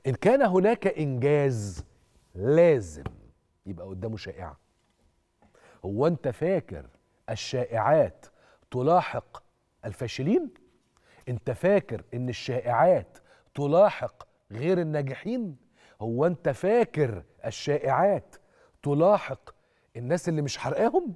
ان كان هناك انجاز لازم يبقى قدامه شائعه هو انت فاكر الشائعات تلاحق الفاشلين انت فاكر ان الشائعات تلاحق غير الناجحين هو انت فاكر الشائعات تلاحق الناس اللي مش حرقاهم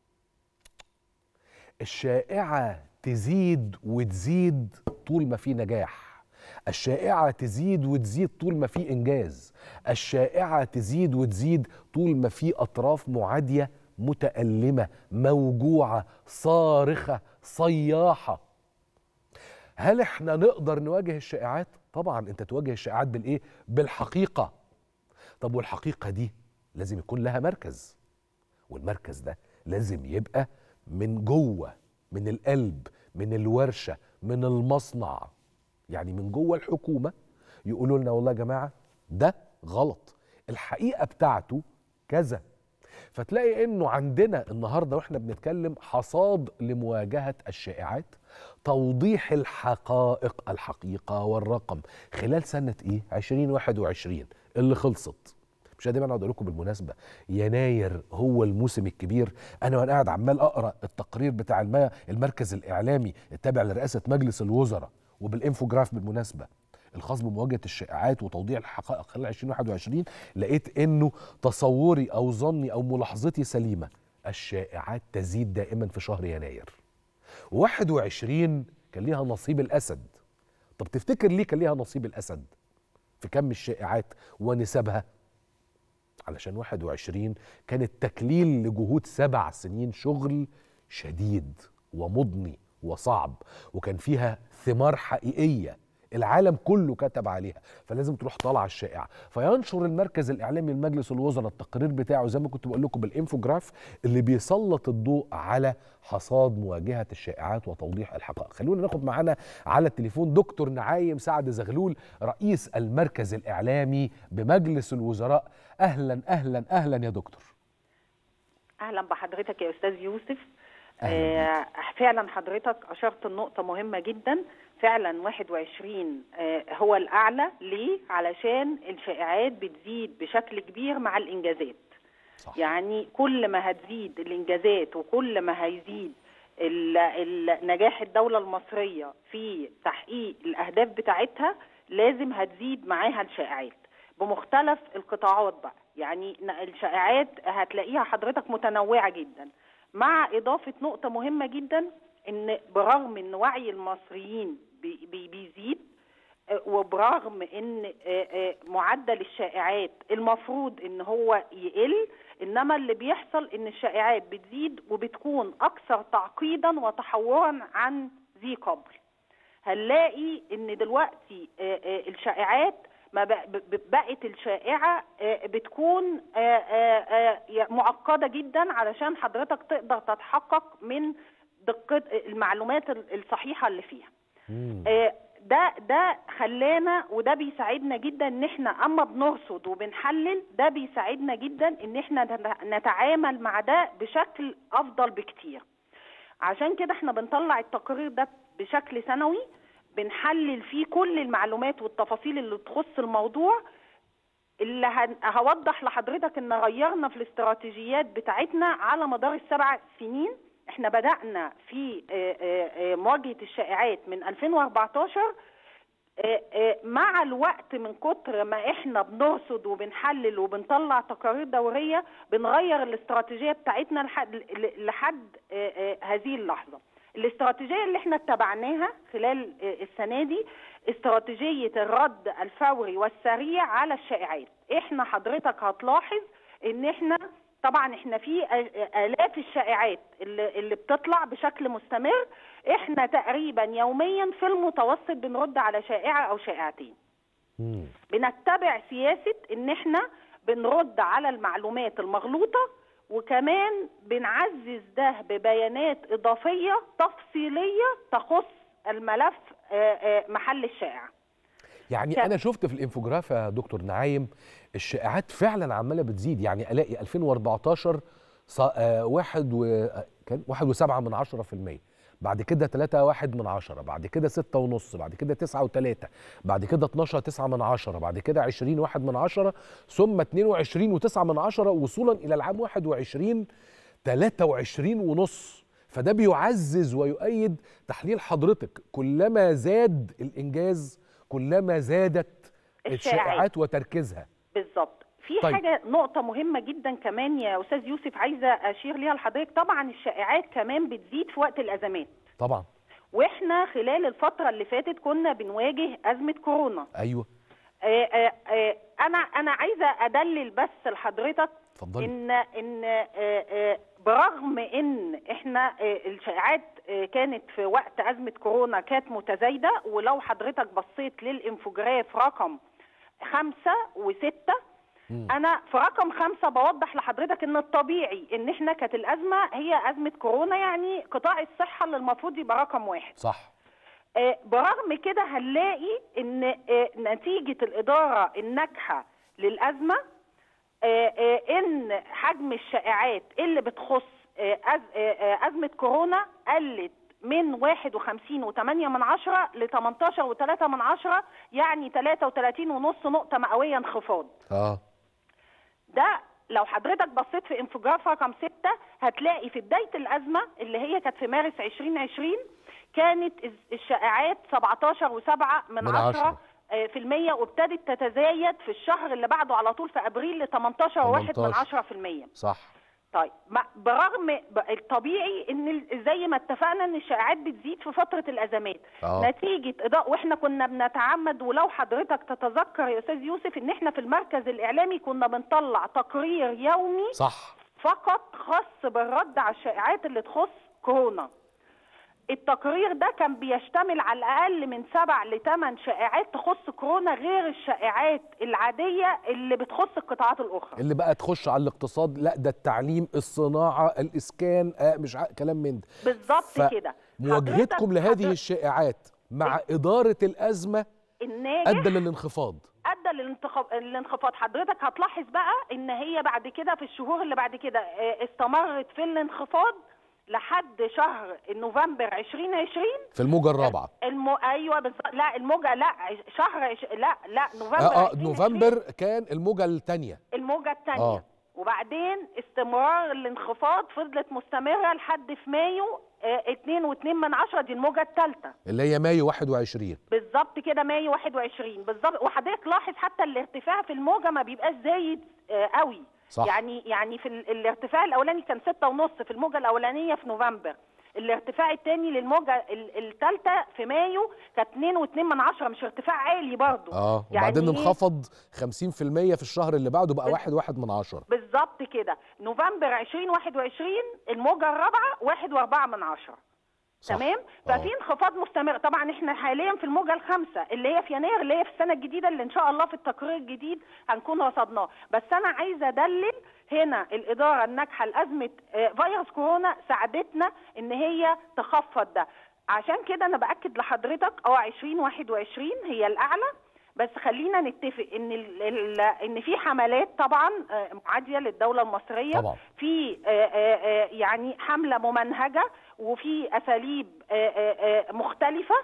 الشائعه تزيد وتزيد طول ما في نجاح الشائعه تزيد وتزيد طول ما في انجاز الشائعه تزيد وتزيد طول ما في اطراف معاديه متالمه موجوعه صارخه صياحه هل احنا نقدر نواجه الشائعات طبعا انت تواجه الشائعات بالايه بالحقيقه طب والحقيقه دي لازم يكون لها مركز والمركز ده لازم يبقى من جوه من القلب من الورشه من المصنع يعني من جوه الحكومه يقولوا لنا والله يا جماعه ده غلط الحقيقه بتاعته كذا فتلاقي انه عندنا النهارده واحنا بنتكلم حصاد لمواجهه الشائعات توضيح الحقائق الحقيقه والرقم خلال سنه ايه 2021 اللي خلصت مش دايما اقعد اقول لكم بالمناسبه يناير هو الموسم الكبير انا وانا قاعد عمال اقرا التقرير بتاع الم- المركز الاعلامي التابع لرئاسه مجلس الوزراء وبالانفوجراف بالمناسبه الخاص بمواجهه الشائعات وتوضيح الحقائق خلال 2021 لقيت انه تصوري او ظني او ملاحظتي سليمه الشائعات تزيد دائما في شهر يناير 21 كان ليها نصيب الاسد طب تفتكر ليه كان ليها نصيب الاسد في كم الشائعات ونسبها علشان 21 كان التكليل لجهود سبع سنين شغل شديد ومضني وصعب وكان فيها ثمار حقيقيه العالم كله كتب عليها فلازم تروح طالعه الشائعه فينشر المركز الاعلامي لمجلس الوزراء التقرير بتاعه زي ما كنت بقول لكم بالانفوجراف اللي بيسلط الضوء على حصاد مواجهه الشائعات وتوضيح الحقائق خلونا ناخد معانا على التليفون دكتور نعايم سعد زغلول رئيس المركز الاعلامي بمجلس الوزراء اهلا اهلا اهلا يا دكتور اهلا بحضرتك يا استاذ يوسف أهلاً آه فعلا حضرتك اشرت النقطه مهمه جدا فعلا 21 آه هو الاعلى ليه علشان الشائعات بتزيد بشكل كبير مع الانجازات صح. يعني كل ما هتزيد الانجازات وكل ما هيزيد ال- ال- نجاح الدوله المصريه في تحقيق الاهداف بتاعتها لازم هتزيد معاها الشائعات بمختلف القطاعات بقى يعني ن- الشائعات هتلاقيها حضرتك متنوعه جدا مع اضافه نقطه مهمه جدا ان برغم ان وعي المصريين بي- بي- بيزيد آه، وبرغم ان آه، آه، معدل الشائعات المفروض ان هو يقل انما اللي بيحصل ان الشائعات بتزيد وبتكون اكثر تعقيدا وتحورا عن ذي قبل هنلاقي ان دلوقتي آه، آه، الشائعات ما بق- ب- بقت الشائعه آه، بتكون آه، آه، آه، معقده جدا علشان حضرتك تقدر تتحقق من دقه المعلومات الصحيحه اللي فيها مم. آه، ده ده خلانا وده بيساعدنا جدا ان احنا اما بنرصد وبنحلل ده بيساعدنا جدا ان احنا نت- نتعامل مع ده بشكل افضل بكتير عشان كده احنا بنطلع التقرير ده بشكل سنوي بنحلل فيه كل المعلومات والتفاصيل اللي تخص الموضوع اللي هن- هوضح لحضرتك ان غيرنا في الاستراتيجيات بتاعتنا على مدار السبع سنين احنا بدأنا في آه، آه، آه، مواجهة الشائعات من 2014 آه، آه، مع الوقت من كتر ما احنا بنرصد وبنحلل وبنطلع تقارير دورية بنغير الاستراتيجية بتاعتنا لحد ل- لحد آه، آه، هذه اللحظة الاستراتيجية اللي احنا اتبعناها خلال آه، السنة دي استراتيجية الرد الفوري والسريع على الشائعات احنا حضرتك هتلاحظ ان احنا طبعا احنا في آ- الاف الشائعات اللي, اللي بتطلع بشكل مستمر احنا تقريبا يوميا في المتوسط بنرد على شائعه او شائعتين مم. بنتبع سياسه ان احنا بنرد على المعلومات المغلوطه وكمان بنعزز ده ببيانات اضافيه تفصيليه تخص الملف آ- آ، محل الشائعه يعني كم؟ انا شفت في الانفوجراف يا دكتور نعايم الشائعات فعلا عماله بتزيد يعني الاقي 2014 ص- آه، واحد و آه، كان واحد وسبعة من عشرة في المية بعد كده 3 واحد من عشرة بعد كده ستة ونص بعد كده تسعة وتلاتة بعد كده 12 تسعة من عشرة بعد كده 20 واحد من عشرة ثم 22 وتسعة من عشرة وصولا إلى العام 21 23 ونص فده بيعزز ويؤيد تحليل حضرتك كلما زاد الإنجاز كلما زادت الشائعات. الشائعات وتركيزها بالظبط في طيب. طيب. حاجه نقطه مهمه جدا كمان يا استاذ يوسف عايزه اشير ليها لحضرتك طبعا الشائعات كمان بتزيد في وقت الازمات طبعا واحنا خلال الفتره اللي فاتت كنا بنواجه ازمه كورونا أيوه آه، آه، آه، انا انا عايزه ادلل بس لحضرتك اتفضلي ان ان آه، آه، برغم ان احنا آه، الشائعات آه، كانت في وقت ازمه كورونا كانت متزايده ولو حضرتك بصيت للانفوجراف رقم خمسة وستة مم. انا في رقم خمسة بوضح لحضرتك ان الطبيعي ان احنا كانت الازمه هي ازمه كورونا يعني قطاع الصحه اللي المفروض يبقى رقم واحد صح آه، برغم كده هنلاقي ان آه، نتيجه الاداره الناجحه للازمه آه، آه، ان حجم الشائعات اللي بتخص آه، أز- آه، آه، ازمه كورونا قلت من 51 و8 من عشرة ل 18 و3 من عشرة يعني 33 ونص نقطة مئوية انخفاض اه ده لو حضرتك بصيت في انفجراف رقم ستة هتلاقي في بداية الأزمة اللي هي كانت في مارس 2020 كانت الز- الشائعات 17 و7 من, من عشرة عشرة. آه، في المية وابتدت تتزايد في الشهر اللي بعده على طول في أبريل ل 18 وواحد من 18. عشرة في المية صح طيب ما- برغم ب- الطبيعي ان ال- زي ما اتفقنا ان الشائعات بتزيد في فتره الازمات اه نتيجه اضاءه واحنا كنا بنتعمد ولو حضرتك تتذكر يا استاذ يوسف ان احنا في المركز الاعلامي كنا بنطلع تقرير يومي صح فقط خاص بالرد على الشائعات اللي تخص كورونا التقرير ده كان بيشتمل على الاقل من سبع لثمان شائعات تخص كورونا غير الشائعات العاديه اللي بتخص القطاعات الاخرى اللي بقى تخش على الاقتصاد لا ده التعليم الصناعه الاسكان آه مش ع... كلام من ده بالظبط ف- كده مواجهتكم حضرتك- لهذه حضرتك الشائعات مع اداره الازمه الناجح ادى للانخفاض ادى للانتخاب الانخفاض حضرتك هتلاحظ بقى ان هي بعد كده في الشهور اللي بعد كده آه، استمرت في الانخفاض لحد شهر نوفمبر 2020 في الموجه الرابعه الم... ايوه بالظبط لا الموجه لا عش- شهر عش... لا لا نوفمبر اه اه 2020 نوفمبر كان الموجه الثانيه الموجه الثانيه آه. وبعدين استمرار الانخفاض فضلت مستمره لحد في مايو 2 و2 من عشرة دي الموجه الثالثه اللي هي مايو 21 بالظبط كده مايو 21 بالظبط وحضرتك لاحظ حتى الارتفاع في الموجه ما بيبقاش زايد آه، قوي صح. يعني يعني في ال- الارتفاع الاولاني كان ستة ونص في الموجه الاولانيه في نوفمبر الارتفاع الثاني للموجه الثالثه في مايو كانت 2 و2 من عشرة مش ارتفاع عالي برضه اه وبعدين يعني انخفض 50% في الشهر اللي بعده بقى واحد واحد من عشرة بالظبط كده نوفمبر 2021 الموجه الرابعه واحد واربعة من عشرة صح. تمام آه. ففي انخفاض مستمر طبعا احنا حاليا في الموجه الخامسه اللي هي في يناير اللي هي في السنه الجديده اللي ان شاء الله في التقرير الجديد هنكون رصدناه بس انا عايزه ادلل هنا الاداره الناجحه لازمه آه، فيروس كورونا ساعدتنا ان هي تخفض ده عشان كده انا باكد لحضرتك اه 2021 هي الاعلى بس خلينا نتفق ان ال ال ان في حملات طبعا آه، معاديه للدوله المصريه طبعا. في آه، آه، آه، يعني حمله ممنهجه وفي اساليب آه، آه، آه، مختلفه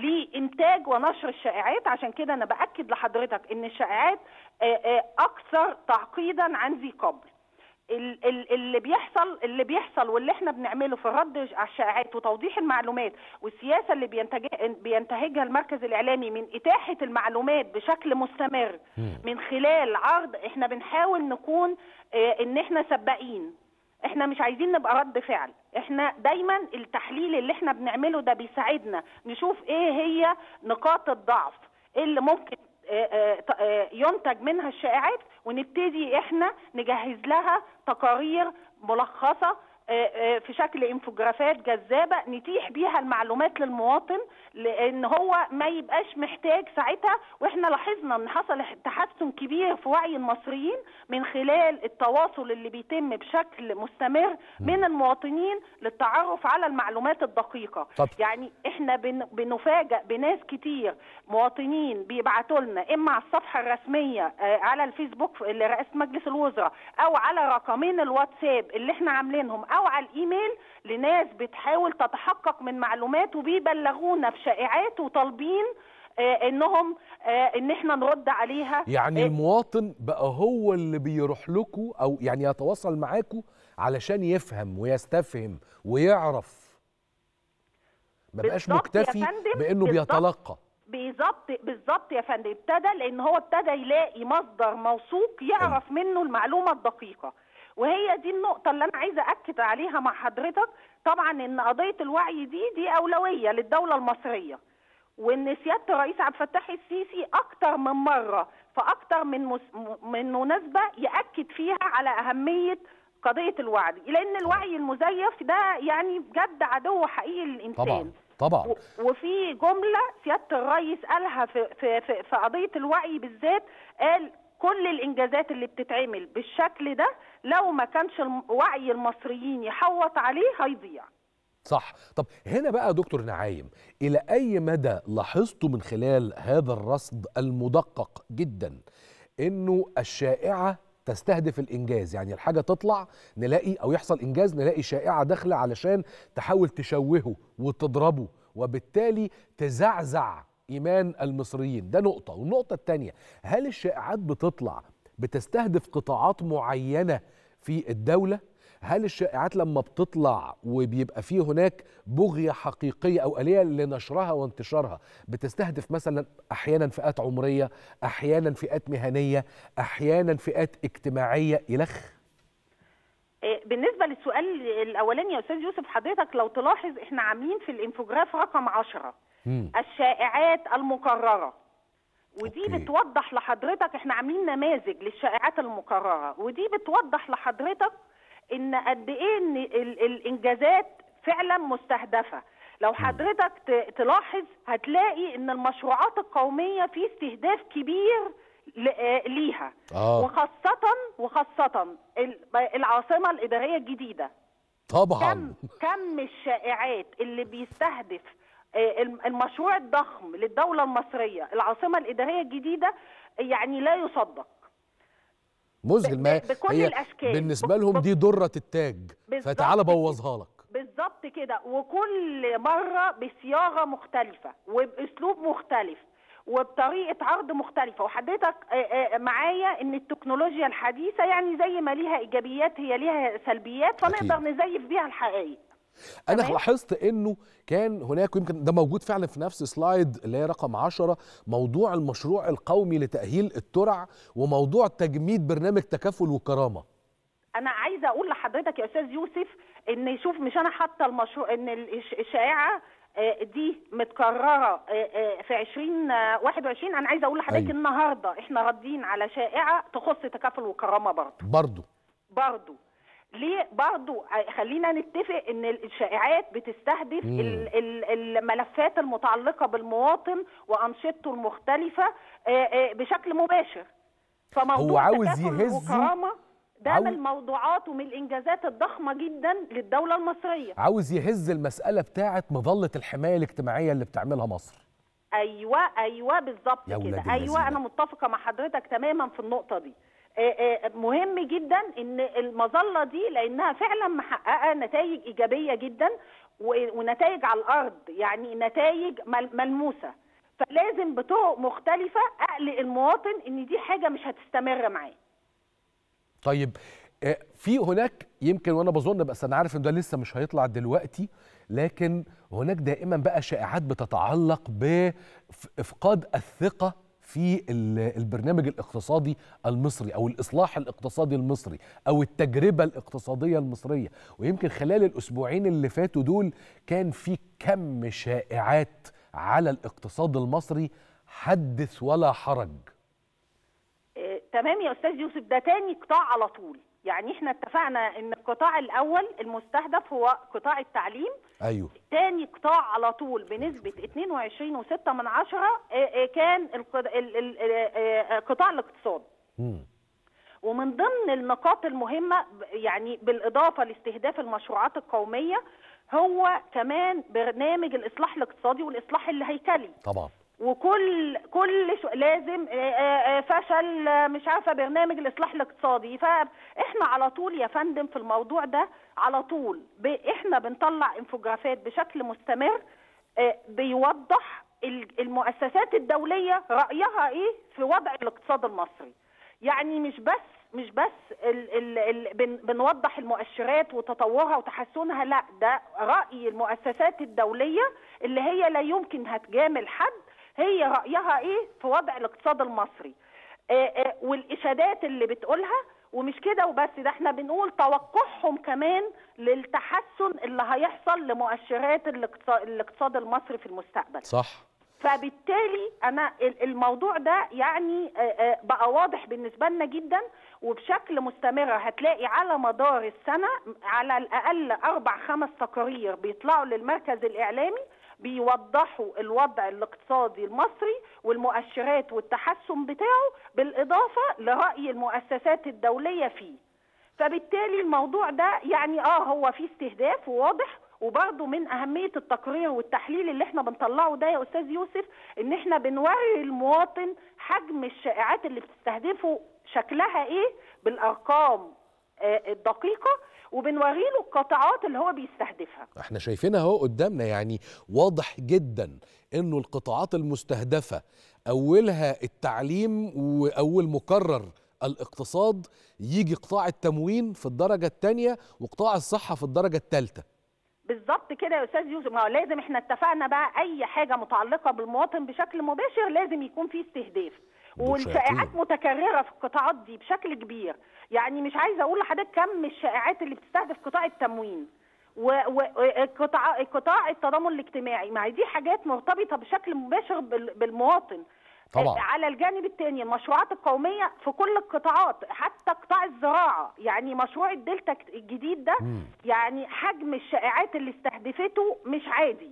لانتاج ونشر الشائعات عشان كده انا باكد لحضرتك ان الشائعات آه، آه، اكثر تعقيدا عن ذي قبل ال- ال- اللي بيحصل اللي بيحصل واللي احنا بنعمله في الرد على الشائعات وتوضيح المعلومات والسياسه اللي بينتج- بينتهجها المركز الاعلامي من اتاحه المعلومات بشكل مستمر من خلال عرض احنا بنحاول نكون اه ان احنا سباقين احنا مش عايزين نبقى رد فعل احنا دايما التحليل اللي احنا بنعمله ده بيساعدنا نشوف ايه هي نقاط الضعف إيه اللي ممكن آه، آه، ت- آه، ينتج منها الشائعات ونبتدي احنا نجهز لها تقارير ملخصه آه، آه، في شكل انفوجرافات جذابه نتيح بيها المعلومات للمواطن لان هو ما يبقاش محتاج ساعتها واحنا لاحظنا ان حصل تحسن كبير في وعي المصريين من خلال التواصل اللي بيتم بشكل مستمر من المواطنين للتعرف على المعلومات الدقيقه طب. يعني احنا بن- بنفاجئ بناس كتير مواطنين بيبعتوا لنا اما على الصفحه الرسميه آه، على الفيسبوك لرئاسه مجلس الوزراء او على رقمين الواتساب اللي احنا عاملينهم او على الايميل لناس بتحاول تتحقق من معلومات وبيبلغونا بشائعات وطالبين آه، انهم آه، ان احنا نرد عليها يعني آه، المواطن بقى هو اللي بيروح لكم او يعني يتواصل معاكم علشان يفهم ويستفهم ويعرف ما بقاش بالظبط يا مكتفي فندم، بانه بالظبط. بيتلقى بالظبط بالظبط يا فندم ابتدى لان هو ابتدى يلاقي مصدر موثوق يعرف منه المعلومه الدقيقه وهي دي النقطه اللي انا عايزه اكد عليها مع حضرتك طبعا ان قضيه الوعي دي دي اولويه للدوله المصريه وان سياده الرئيس عبد الفتاح السيسي اكتر من مره في اكتر من مس... من مناسبه ياكد فيها على اهميه قضيه الوعي لان الوعي المزيف ده يعني بجد عدو حقيقي للانسان طبعا طبعا و- وفي جمله سياده الرئيس قالها في في في, في قضيه الوعي بالذات قال كل الانجازات اللي بتتعمل بالشكل ده لو ما كانش الم- وعي المصريين يحوط عليه هيضيع صح طب هنا بقى يا دكتور نعايم الى اي مدى لاحظتوا من خلال هذا الرصد المدقق جدا انه الشائعه تستهدف الانجاز يعني الحاجه تطلع نلاقي او يحصل انجاز نلاقي شائعه داخله علشان تحاول تشوهه وتضربه وبالتالي تزعزع ايمان المصريين ده نقطه والنقطه الثانيه هل الشائعات بتطلع بتستهدف قطاعات معينه في الدوله هل الشائعات لما بتطلع وبيبقى فيه هناك بغية حقيقية أو آلية لنشرها وانتشارها بتستهدف مثلا أحيانا فئات عمرية أحيانا فئات مهنية أحيانا فئات اجتماعية إلخ إيه، بالنسبه للسؤال الاولاني يا استاذ يوسف حضرتك لو تلاحظ احنا عاملين في الانفوجراف رقم 10 مم. الشائعات المكرره ودي أوكي. بتوضح لحضرتك احنا عاملين نماذج للشائعات المكرره ودي بتوضح لحضرتك ان قد ايه ان ال- الانجازات فعلا مستهدفه لو حضرتك ت- تلاحظ هتلاقي ان المشروعات القوميه في استهداف كبير ل- آه، ليها آه. وخاصه وخاصه ال- العاصمه الاداريه الجديده طبعا كم كم الشائعات اللي بيستهدف آه، الم- المشروع الضخم للدولة المصرية العاصمة الإدارية الجديدة يعني لا يصدق مذهل ما ب- بكل هي الأشكال. بالنسبة ب- لهم ب- دي درة التاج بالظبط فتعالى كده. بوظها لك بالظبط كده وكل مرة بصياغة مختلفة وبأسلوب مختلف وبطريقة عرض مختلفة وحضرتك آه، آه، معايا ان التكنولوجيا الحديثة يعني زي ما ليها ايجابيات هي ليها سلبيات فنقدر أكيد. نزيف بيها الحقائق انا تمام. لاحظت انه كان هناك يمكن ده موجود فعلا في نفس سلايد اللي هي رقم 10 موضوع المشروع القومي لتاهيل الترع وموضوع تجميد برنامج تكافل وكرامه انا عايزه اقول لحضرتك يا استاذ يوسف ان شوف مش انا حاطه المشروع ان الش- الشائعه آه، دي متكرره آه، آه، في 2021 انا عايزه اقول لحضرتك أيوة. النهارده احنا ردين على شائعه تخص تكافل وكرامه برضه برضو برضه ليه برضه خلينا نتفق ان الشائعات بتستهدف مم. ال- ال- الملفات المتعلقه بالمواطن وانشطته المختلفه آه، آه، بشكل مباشر فموضوع هو عاوز تكافل يهزه- وكرامه ده عاوز- من الموضوعات ومن الانجازات الضخمه جدا للدوله المصريه عاوز يهز المساله بتاعه مظله الحمايه الاجتماعيه اللي بتعملها مصر ايوه ايوه بالظبط يا ولاد كده ايوه اللذينة. انا متفقه مع حضرتك تماما في النقطه دي آه، آه، مهم جدا ان المظله دي لانها فعلا محققه نتائج ايجابيه جدا و- ونتائج على الارض يعني نتائج مل- ملموسه فلازم بطرق مختلفه اقلق المواطن ان دي حاجه مش هتستمر معاه طيب آه، في هناك يمكن وانا بظن بس انا عارف ان ده لسه مش هيطلع دلوقتي لكن هناك دائما بقى شائعات بتتعلق بافقاد الثقه في ال- البرنامج الاقتصادي المصري او الاصلاح الاقتصادي المصري او التجربه الاقتصاديه المصريه ويمكن خلال الاسبوعين اللي فاتوا دول كان في كم شائعات على الاقتصاد المصري حدث ولا حرج آه، تمام يا استاذ يوسف ده تاني قطاع على طول يعني احنا اتفقنا ان القطاع الاول المستهدف هو قطاع التعليم ايوه تاني قطاع على طول بنسبة 22.6 من عشرة آه، آه، كان الق- ال- ال- آه، آه، قطاع الاقتصاد مم. ومن ضمن النقاط المهمة ب- يعني بالإضافة لاستهداف المشروعات القومية هو كمان برنامج الإصلاح الاقتصادي والإصلاح الهيكلي طبعا وكل كل شو لازم آه، آه، آه، فشل ال- مش عارفه برنامج الاصلاح الاقتصادي فاحنا على طول يا فندم في الموضوع ده على طول ب... احنا بنطلع انفوجرافات بشكل مستمر آه، بيوضح ال- المؤسسات الدوليه رايها ايه في وضع الاقتصاد المصري يعني مش بس مش بس ال ال ال بن بنوضح المؤشرات وتطورها وتحسنها لا ده رأي المؤسسات الدولية اللي هي لا يمكن هتجامل حد هي رأيها ايه في وضع الاقتصاد المصري آه، آه، والإشادات اللي بتقولها ومش كده وبس ده احنا بنقول توقعهم كمان للتحسن اللي هيحصل لمؤشرات الاقتصاد, الاقتصاد المصري في المستقبل صح فبالتالي انا ال- الموضوع ده يعني آه، آه، بقى واضح بالنسبه لنا جدا وبشكل مستمر هتلاقي على مدار السنه على الاقل اربع خمس تقارير بيطلعوا للمركز الاعلامي بيوضحوا الوضع الاقتصادي المصري والمؤشرات والتحسن بتاعه بالاضافه لراي المؤسسات الدوليه فيه فبالتالي الموضوع ده يعني اه هو فيه استهداف وواضح وبرضه من اهميه التقرير والتحليل اللي احنا بنطلعه ده يا استاذ يوسف ان احنا بنوري المواطن حجم الشائعات اللي بتستهدفه شكلها ايه بالارقام آه، الدقيقه وبنوري له القطاعات اللي هو بيستهدفها احنا شايفينها اهو قدامنا يعني واضح جدا انه القطاعات المستهدفه اولها التعليم واول مكرر الاقتصاد يجي قطاع التموين في الدرجه الثانيه وقطاع الصحه في الدرجه الثالثه بالظبط كده يا استاذ يوسف ما هو لازم احنا اتفقنا بقى اي حاجه متعلقه بالمواطن بشكل مباشر لازم يكون فيه استهداف دول والشائعات شياطين. متكرره في القطاعات دي بشكل كبير يعني مش عايزه اقول لحضرتك كم الشائعات اللي بتستهدف قطاع التموين وقطاع قطاع التضامن الاجتماعي ما هي دي حاجات مرتبطه بشكل مباشر بال- بالمواطن طبعا. على الجانب الثاني المشروعات القوميه في كل القطاعات حتى قطاع الزراعه يعني مشروع الدلتا الجديد ده مم. يعني حجم الشائعات اللي استهدفته مش عادي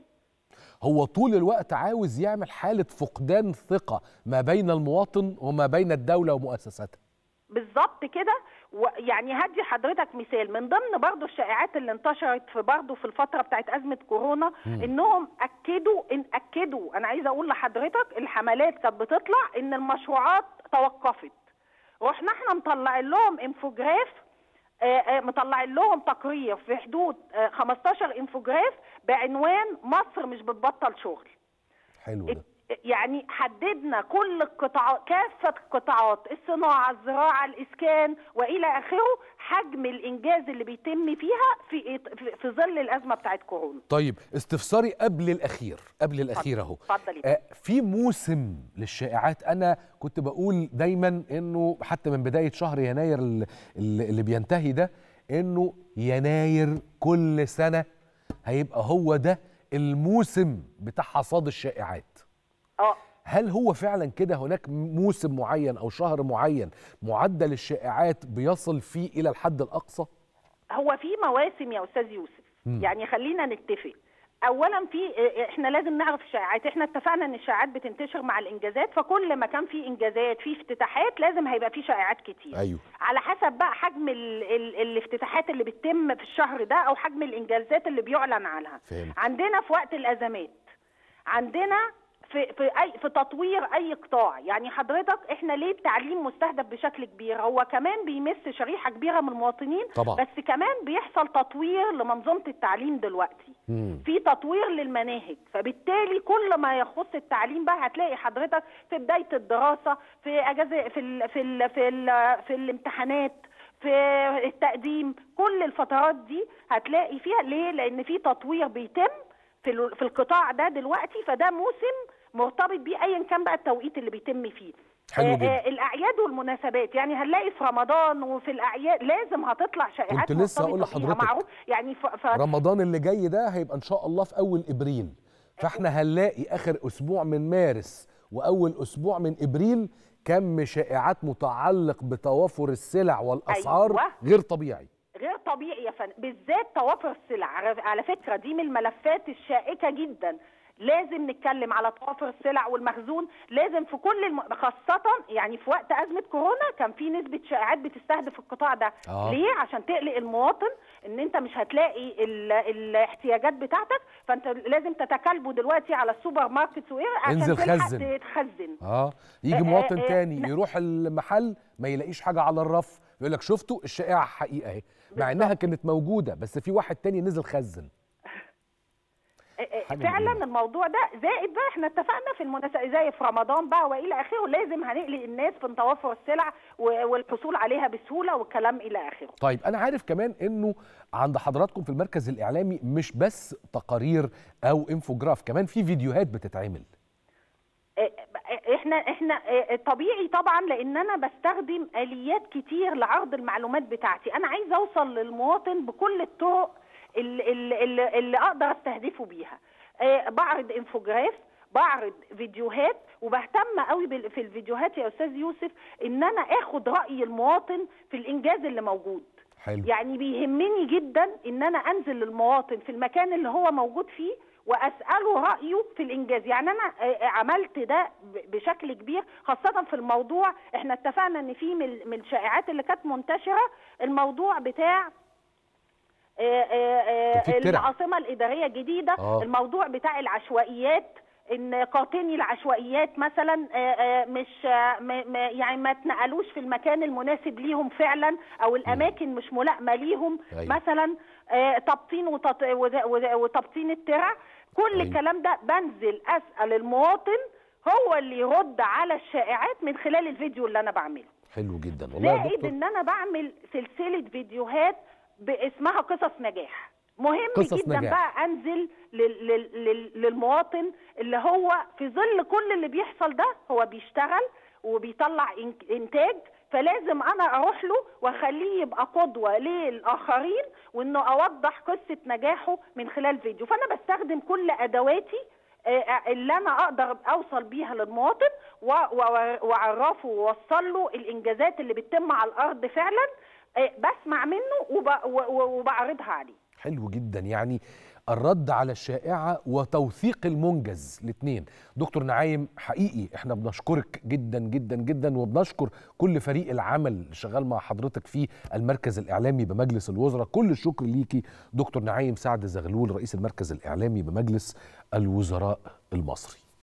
هو طول الوقت عاوز يعمل حاله فقدان ثقه ما بين المواطن وما بين الدوله ومؤسساتها بالظبط كده ويعني هدي حضرتك مثال من ضمن برضو الشائعات اللي انتشرت في برضو في الفتره بتاعت ازمه كورونا انهم اكدوا ان اكدوا انا عايزه اقول لحضرتك الحملات كانت بتطلع ان المشروعات توقفت رحنا احنا مطلعين لهم انفوجراف آه، آه، مطلعين لهم تقرير في حدود آه، 15 انفوجراف بعنوان مصر مش بتبطل شغل حلو ده يعني حددنا كل القطاعات كافة القطاعات الصناعة الزراعة الإسكان وإلى آخره حجم الإنجاز اللي بيتم فيها في في- في ظل الأزمة بتاعت كورونا طيب استفساري قبل الاخير قبل الاخير اهو اتفضل يا آه، في موسم للشائعات انا كنت بقول دايما انه حتى من بدايه شهر يناير ال- ال- اللي بينتهي ده انه يناير كل سنه هيبقى هو ده الموسم بتاع حصاد الشائعات اه هل هو فعلا كده هناك موسم معين او شهر معين معدل الشائعات بيصل فيه الى الحد الاقصى هو في مواسم يا أستاذ يوسف مم. يعني خلينا نتفق اولا في احنا لازم نعرف الشائعات احنا اتفقنا ان الشائعات بتنتشر مع الانجازات فكل ما كان في انجازات في افتتاحات لازم هيبقى في شائعات كتير ايوه على حسب بقى حجم ال ال الافتتاحات اللي بتتم في الشهر ده او حجم الانجازات اللي بيعلن عنها فهمت. عندنا في وقت الازمات عندنا في في اي في تطوير اي قطاع يعني حضرتك احنا ليه التعليم مستهدف بشكل كبير هو كمان بيمس شريحه كبيره من المواطنين طبعا. بس كمان بيحصل تطوير لمنظومه التعليم دلوقتي مم. في تطوير للمناهج فبالتالي كل ما يخص التعليم بقى هتلاقي حضرتك في بدايه الدراسه في اجازه في ال في ال في ال في الامتحانات في التقديم كل الفترات دي هتلاقي فيها ليه لان في تطوير بيتم في ال- في القطاع ده دلوقتي فده موسم مرتبط بيه ايا كان بقى التوقيت اللي بيتم فيه حلو آه، جدا. آه، الاعياد والمناسبات يعني هنلاقي في رمضان وفي الاعياد لازم هتطلع شائعات كنت لسه مرتبطة أقول بيها. لحضرتك. معروف يعني ف... ف... رمضان اللي جاي ده هيبقى ان شاء الله في اول ابريل فاحنا هنلاقي اخر اسبوع من مارس واول اسبوع من ابريل كم شائعات متعلق بتوافر السلع والاسعار أيوة. غير طبيعي غير طبيعي يا فندم بالذات توافر السلع على- على فكره دي من الملفات الشائكه جدا لازم نتكلم على توافر السلع والمخزون لازم في كل الم... خاصة يعني في وقت أزمة كورونا كان في نسبة شائعات بتستهدف القطاع ده آه. ليه عشان تقلق المواطن ان انت مش هتلاقي ال... الاحتياجات بتاعتك فانت لازم تتكلبوا دلوقتي على السوبر ماركت وايه عشان انزل تلحق خزن. تخزن اه يجي آه، مواطن آه، آه، تاني لا. يروح المحل ما يلاقيش حاجه على الرف يقول لك شفتوا الشائعه حقيقه اهي مع انها كانت موجوده بس في واحد تاني نزل خزن حاجة فعلا مهمة. الموضوع ده زائد بقى احنا اتفقنا في المناسبة زي في رمضان بقى والى اخره لازم هنقلق الناس في توفر السلع و- والحصول عليها بسهوله والكلام الى اخره طيب انا عارف كمان انه عند حضراتكم في المركز الاعلامي مش بس تقارير او انفوجراف كمان في فيديوهات بتتعمل اه، احنا احنا اه، طبيعي طبعا لان انا بستخدم اليات كتير لعرض المعلومات بتاعتي انا عايزه اوصل للمواطن بكل الطرق اللي, اللي, اللي اقدر استهدفه بيها اه، بعرض انفوجراف بعرض فيديوهات وبهتم قوي بال- في الفيديوهات يا استاذ يوسف ان انا اخد راي المواطن في الانجاز اللي موجود حلو يعني بيهمني جدا ان انا انزل للمواطن في المكان اللي هو موجود فيه واساله رايه في الانجاز يعني انا آه، عملت ده ب- بشكل كبير خاصه في الموضوع احنا اتفقنا ان في من من الشائعات اللي كانت منتشره الموضوع بتاع آه، آه، في آه، الترع. العاصمه الاداريه الجديده آه. الموضوع بتاع العشوائيات ان قاطني العشوائيات مثلا آه، آه، مش آه، م- م- يعني ما اتنقلوش في المكان المناسب ليهم فعلا او الاماكن مش ملائمه ليهم أيوة. مثلا آه، تبطين وتط- وت- وت- وتبطين الترع كل أيوة. الكلام ده بنزل اسال المواطن هو اللي يرد على الشائعات من خلال الفيديو اللي انا بعمله حلو جدا والله يا زائد دكتور ان انا بعمل سلسله فيديوهات باسمها قصص نجاح مهم قصص جدا نجاح. بقى انزل لل لل لل للمواطن اللي هو في ظل كل اللي بيحصل ده هو بيشتغل وبيطلع إن- انتاج فلازم انا اروح له واخليه يبقى قدوه للاخرين وانه اوضح قصه نجاحه من خلال فيديو فانا بستخدم كل ادواتي آه، اللي انا اقدر اوصل بيها للمواطن و- و- واعرفه واوصل له الانجازات اللي بتتم على الارض فعلا آه، بسمع منه وب- و- و- وبعرضها عليه حلو جدا يعني الرد على الشائعة وتوثيق المنجز الاثنين دكتور نعايم حقيقي احنا بنشكرك جدا جدا جدا وبنشكر كل فريق العمل اللي شغال مع حضرتك في المركز الإعلامي بمجلس الوزراء كل الشكر ليكي دكتور نعايم سعد زغلول رئيس المركز الإعلامي بمجلس الوزراء المصري